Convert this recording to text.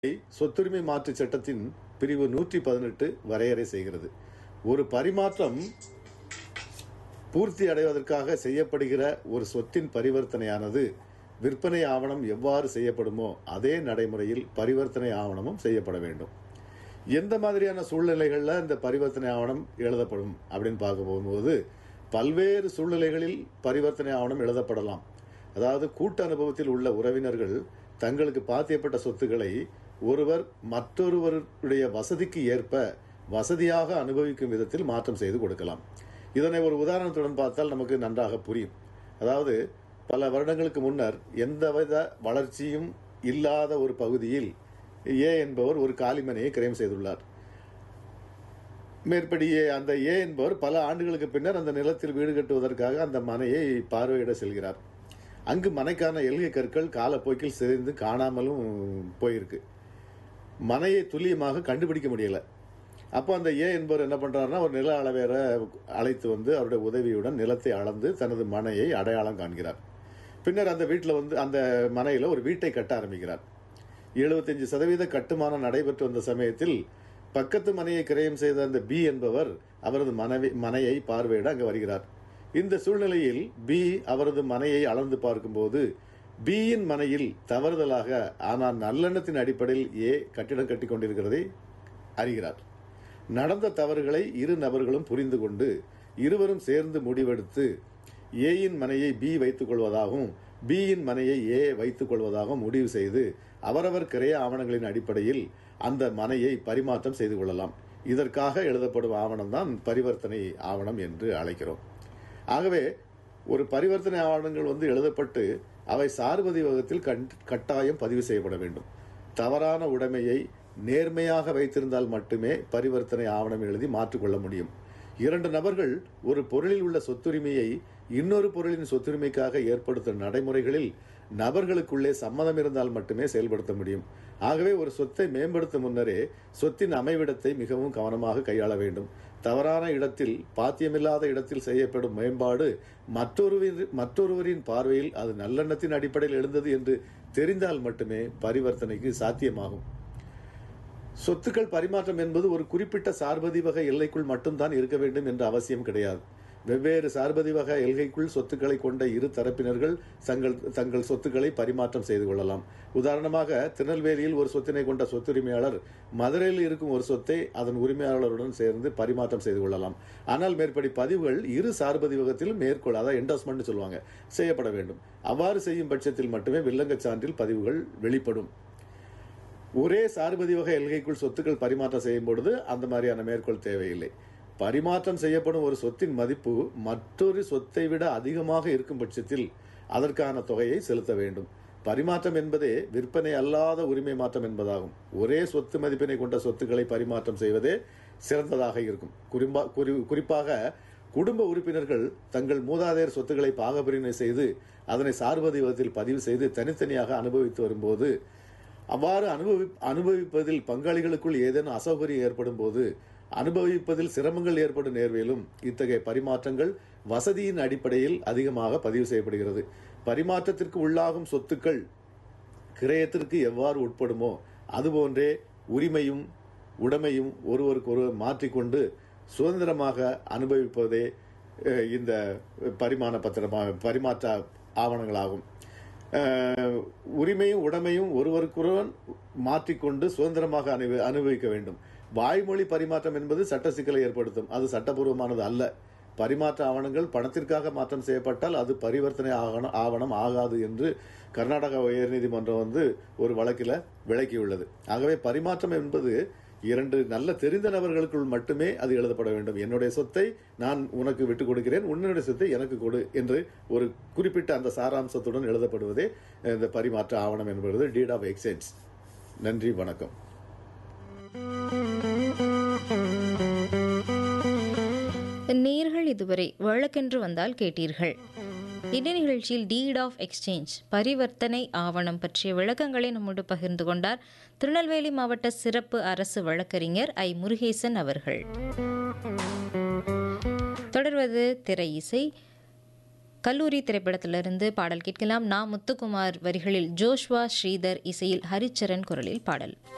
சொத்துரிமை மாற்று சட்டத்தின் பிரிவு நூற்றி பதினெட்டு வரையறை செய்கிறது ஒரு பரிமாற்றம் பூர்த்தி அடைவதற்காக செய்யப்படுகிற ஒரு சொத்தின் பரிவர்த்தனையானது விற்பனை ஆவணம் எவ்வாறு செய்யப்படுமோ அதே நடைமுறையில் பரிவர்த்தனை ஆவணமும் செய்யப்பட வேண்டும் எந்த மாதிரியான சூழ்நிலைகளில் இந்த பரிவர்த்தனை ஆவணம் எழுதப்படும் அப்படின்னு பார்க்க போகும்போது பல்வேறு சூழ்நிலைகளில் பரிவர்த்தனை ஆவணம் எழுதப்படலாம் அதாவது கூட்டு அனுபவத்தில் உள்ள உறவினர்கள் தங்களுக்கு பாத்தியப்பட்ட சொத்துக்களை ஒருவர் மற்றொருவருடைய வசதிக்கு ஏற்ப வசதியாக அனுபவிக்கும் விதத்தில் மாற்றம் செய்து கொடுக்கலாம் இதனை ஒரு உதாரணத்துடன் பார்த்தால் நமக்கு நன்றாக புரியும் அதாவது பல வருடங்களுக்கு முன்னர் எந்தவித வளர்ச்சியும் இல்லாத ஒரு பகுதியில் ஏ என்பவர் ஒரு காலிமனையை கிரயம் செய்துள்ளார் மேற்படி அந்த ஏ என்பவர் பல ஆண்டுகளுக்கு பின்னர் அந்த நிலத்தில் வீடு கட்டுவதற்காக அந்த மனையை பார்வையிட செல்கிறார் அங்கு மனைக்கான எல்கை கற்கள் காலப்போக்கில் சிதைந்து காணாமலும் போயிருக்கு மனையை துல்லியமாக கண்டுபிடிக்க முடியல அப்போ அந்த ஏ என்பவர் என்ன பண்றாருன்னா ஒரு நில அளவேற அழைத்து வந்து அவருடைய உதவியுடன் நிலத்தை அளந்து தனது மனையை அடையாளம் காண்கிறார் பின்னர் அந்த வீட்டில் வந்து அந்த மனையில ஒரு வீட்டை கட்ட ஆரம்பிக்கிறார் எழுபத்தஞ்சு சதவீத கட்டுமானம் நடைபெற்று வந்த சமயத்தில் பக்கத்து மனையை கிரயம் செய்த அந்த பி என்பவர் அவரது மனைவி மனையை பார்வையிட அங்கு வருகிறார் இந்த சூழ்நிலையில் பி அவரது மனையை அளந்து பார்க்கும்போது பியின் மனையில் தவறுதலாக ஆனால் நல்லெண்ணத்தின் அடிப்படையில் ஏ கட்டிடம் கட்டி கொண்டிருக்கிறதை அறிகிறார் நடந்த தவறுகளை இரு நபர்களும் புரிந்து கொண்டு இருவரும் சேர்ந்து முடிவெடுத்து ஏயின் மனையை பி வைத்துக் கொள்வதாகவும் பியின் மனையை ஏ வைத்துக் கொள்வதாகவும் முடிவு செய்து அவரவர் கிரைய ஆவணங்களின் அடிப்படையில் அந்த மனையை பரிமாற்றம் செய்து கொள்ளலாம் இதற்காக எழுதப்படும் ஆவணம் தான் பரிவர்த்தனை ஆவணம் என்று அழைக்கிறோம் ஆகவே ஒரு பரிவர்த்தனை ஆவணங்கள் வந்து எழுதப்பட்டு அவை சார்பதிவகத்தில் கட்டாயம் பதிவு செய்யப்பட வேண்டும் தவறான உடைமையை நேர்மையாக வைத்திருந்தால் மட்டுமே பரிவர்த்தனை ஆவணம் எழுதி மாற்றிக்கொள்ள முடியும் இரண்டு நபர்கள் ஒரு பொருளில் உள்ள சொத்துரிமையை இன்னொரு பொருளின் சொத்துரிமைக்காக ஏற்படுத்தும் நடைமுறைகளில் நபர்களுக்குள்ளே சம்மதம் இருந்தால் மட்டுமே செயல்படுத்த முடியும் ஆகவே ஒரு சொத்தை மேம்படுத்தும் முன்னரே சொத்தின் அமைவிடத்தை மிகவும் கவனமாக கையாள வேண்டும் தவறான இடத்தில் பாத்தியமில்லாத இடத்தில் செய்யப்படும் மேம்பாடு மற்றொருவர் மற்றொருவரின் பார்வையில் அது நல்லெண்ணத்தின் அடிப்படையில் எழுந்தது என்று தெரிந்தால் மட்டுமே பரிவர்த்தனைக்கு சாத்தியமாகும் சொத்துக்கள் பரிமாற்றம் என்பது ஒரு குறிப்பிட்ட சார்பதிவக எல்லைக்குள் மட்டும்தான் இருக்க வேண்டும் என்ற அவசியம் கிடையாது வெவ்வேறு சார்பதிவக எல்கைக்குள் சொத்துக்களை கொண்ட இரு தரப்பினர்கள் தங்கள் தங்கள் சொத்துக்களை பரிமாற்றம் செய்து கொள்ளலாம் உதாரணமாக திருநெல்வேலியில் ஒரு சொத்தினை கொண்ட சொத்துரிமையாளர் மதுரையில் இருக்கும் ஒரு சொத்தை அதன் உரிமையாளருடன் சேர்ந்து பரிமாற்றம் செய்து கொள்ளலாம் ஆனால் மேற்படி பதிவுகள் இரு சார்பதிவகத்திலும் மேற்கொள் அதாவது என்டாஸ்மெண்ட் சொல்லுவாங்க செய்யப்பட வேண்டும் அவ்வாறு செய்யும் பட்சத்தில் மட்டுமே வில்லங்கச் சான்றில் பதிவுகள் வெளிப்படும் ஒரே சார்பதிவக எல்கைக்குள் சொத்துக்கள் பரிமாற்றம் செய்யும் பொழுது அந்த மாதிரியான மேற்கோள் தேவையில்லை பரிமாற்றம் செய்யப்படும் ஒரு சொத்தின் மதிப்பு மற்றொரு சொத்தை விட அதிகமாக இருக்கும் பட்சத்தில் அதற்கான தொகையை செலுத்த வேண்டும் பரிமாற்றம் என்பதே விற்பனை அல்லாத உரிமை மாற்றம் என்பதாகும் ஒரே சொத்து மதிப்பினை கொண்ட சொத்துக்களை பரிமாற்றம் செய்வதே சிறந்ததாக இருக்கும் குறிப்பா குறிப்பாக குடும்ப உறுப்பினர்கள் தங்கள் மூதாதையர் சொத்துக்களை பாகப்பிரிவினை செய்து அதனை சார்பதிவகத்தில் பதிவு செய்து தனித்தனியாக அனுபவித்து வரும்போது அவ்வாறு அனுபவி அனுபவிப்பதில் பங்காளிகளுக்குள் ஏதேனும் அசௌகரியம் ஏற்படும் போது அனுபவிப்பதில் சிரமங்கள் ஏற்படும் நேர்விலும் இத்தகைய பரிமாற்றங்கள் வசதியின் அடிப்படையில் அதிகமாக பதிவு செய்யப்படுகிறது பரிமாற்றத்திற்கு உள்ளாகும் சொத்துக்கள் கிரயத்திற்கு எவ்வாறு உட்படுமோ அதுபோன்றே உரிமையும் உடைமையும் ஒருவருக்கொருவர் மாற்றிக்கொண்டு சுதந்திரமாக அனுபவிப்பதே இந்த பரிமாண பத்திரமாக பரிமாற்ற ஆவணங்களாகும் உரிமையும் உடைமையும் ஒருவருக்கொருவன் மாற்றிக்கொண்டு சுதந்திரமாக அனுபவி அனுபவிக்க வேண்டும் வாய்மொழி பரிமாற்றம் என்பது சட்ட சிக்கலை ஏற்படுத்தும் அது சட்டபூர்வமானது அல்ல பரிமாற்ற ஆவணங்கள் பணத்திற்காக மாற்றம் செய்யப்பட்டால் அது பரிவர்த்தனை ஆவணம் ஆவணம் ஆகாது என்று கர்நாடக உயர்நீதிமன்றம் வந்து ஒரு வழக்கில் விளக்கியுள்ளது ஆகவே பரிமாற்றம் என்பது இரண்டு நல்ல தெரிந்த நபர்களுக்குள் மட்டுமே அது எழுதப்பட வேண்டும் என்னுடைய சொத்தை நான் உனக்கு விட்டுக் கொடுக்கிறேன் உன்னுடைய சொத்தை எனக்கு கொடு என்று ஒரு குறிப்பிட்ட அந்த சாராம்சத்துடன் எழுதப்படுவதே இந்த பரிமாற்ற ஆவணம் என்பது டீட் ஆஃப் எக்ஸ்சேஞ்ச் நன்றி வணக்கம் நேர்கள் இதுவரை வழக்கென்று வந்தால் கேட்டீர்கள் இந்த நிகழ்ச்சியில் டீட் ஆஃப் எக்ஸ்சேஞ்ச் பரிவர்த்தனை ஆவணம் பற்றிய விளக்கங்களை நம்மோடு பகிர்ந்து கொண்டார் திருநெல்வேலி மாவட்ட சிறப்பு அரசு வழக்கறிஞர் ஐ முருகேசன் அவர்கள் தொடர்வது திரை இசை கல்லூரி திரைப்படத்திலிருந்து பாடல் கேட்கலாம் நா முத்துக்குமார் வரிகளில் ஜோஷ்வா ஸ்ரீதர் இசையில் ஹரிச்சரன் குரலில் பாடல்